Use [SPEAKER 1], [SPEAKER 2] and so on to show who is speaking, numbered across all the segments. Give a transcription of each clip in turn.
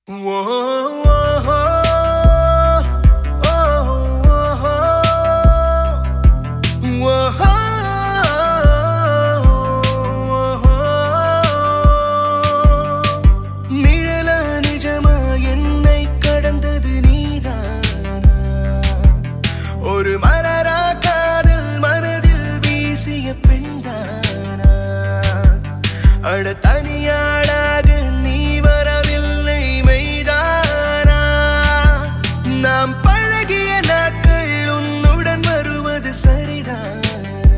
[SPEAKER 1] நிழல நிஜமா என்னை கடந்தது நீதானா ஒரு மலரா காதல் மனதில் வீசிய பெண்தானா அட தனியாளாக நீ வரவில்லை மெய்தானா நாம் பழகிய நாட்கள் உன்னுடன் வருவது சரிதானா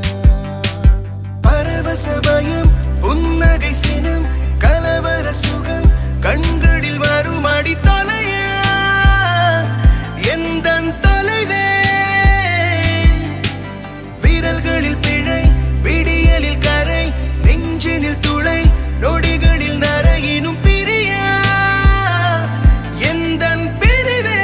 [SPEAKER 1] பரவச பயம் புன்னகை சினம் கலவர சுகம் கண்களில் வரும் அடி தலையா எந்த தொலைவே விரல்களில் பிழை விடியலில் கரை நெஞ்சினில் துளை நொடிகளில் நரையினும் பிரியா எந்த பிரிவே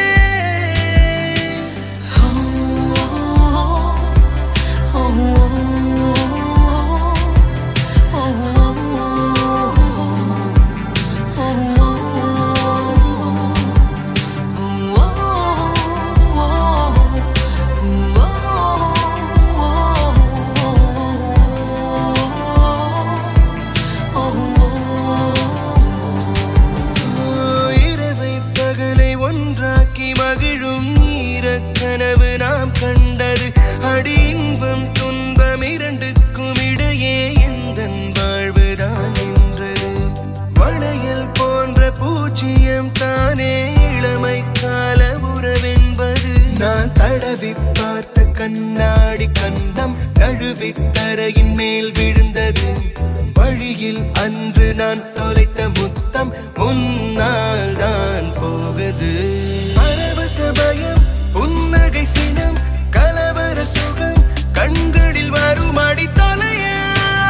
[SPEAKER 1] இரவை பகலை ஒன்றாக்கி மகிழும் ஈரக் கனவு நாம் கண்டது அடி இன்பம் துன்பம் இரண்டுக்கும் இடையே எந்த வாழ்வுதான் நின்றது வளையல் போன்ற பூஜ்ஜியம் தானே இளமை கால உறவென்பது நான் தடவி பார்த்த கண்ணாடி கண்ணம் நழுவி தரையின் மேல் விழுந்தது வழியில் அன்று நான் தொலைத்த முத்தம் முன்னால் தான் போகுது பரவச பயம் புன்னகை சினம் கலவர சுகம் கண்களில் வரும் அடி தலையா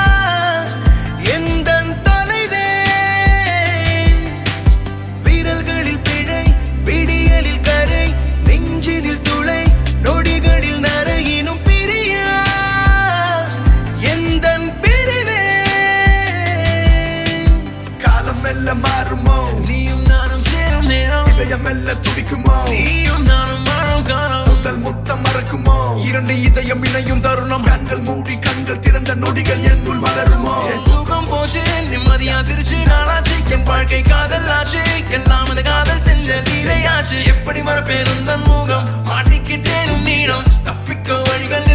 [SPEAKER 1] எந்த தொலைவே விரல்களில் பிழை விடியலில் கரை நெஞ்சினில் துளை நொடிகளில் நரையினும் பிரியா எந்த பிரிவே
[SPEAKER 2] காலம் மெல்ல மாறுமோ
[SPEAKER 3] நீயும் நானும் சேரும் நேரம்
[SPEAKER 2] இதயம் மெல்ல துடிக்குமோ
[SPEAKER 3] நீயும் நானும் வாழும் காலம்
[SPEAKER 2] முதல் முத்தம் மறக்குமோ இரண்டு இதயம் இணையும் தருணம் கண்கள் மூடி கண்கள் திறந்த நொடிகள் என்னுள் மலருமோ
[SPEAKER 3] என் தூக்கம் போச்சு நிம்மதியா சிரிச்சு நாளாச்சு என் வாழ்க்கை காதல் ஆச்சு எல்லாம் அந்த காதல் செஞ்ச லீலையாச்சு எப்படி மறப்பேன் உந்தன் முகம் மாட்டிக்கிட்டேனும் நீளம் தப்பிக்க வழிகள்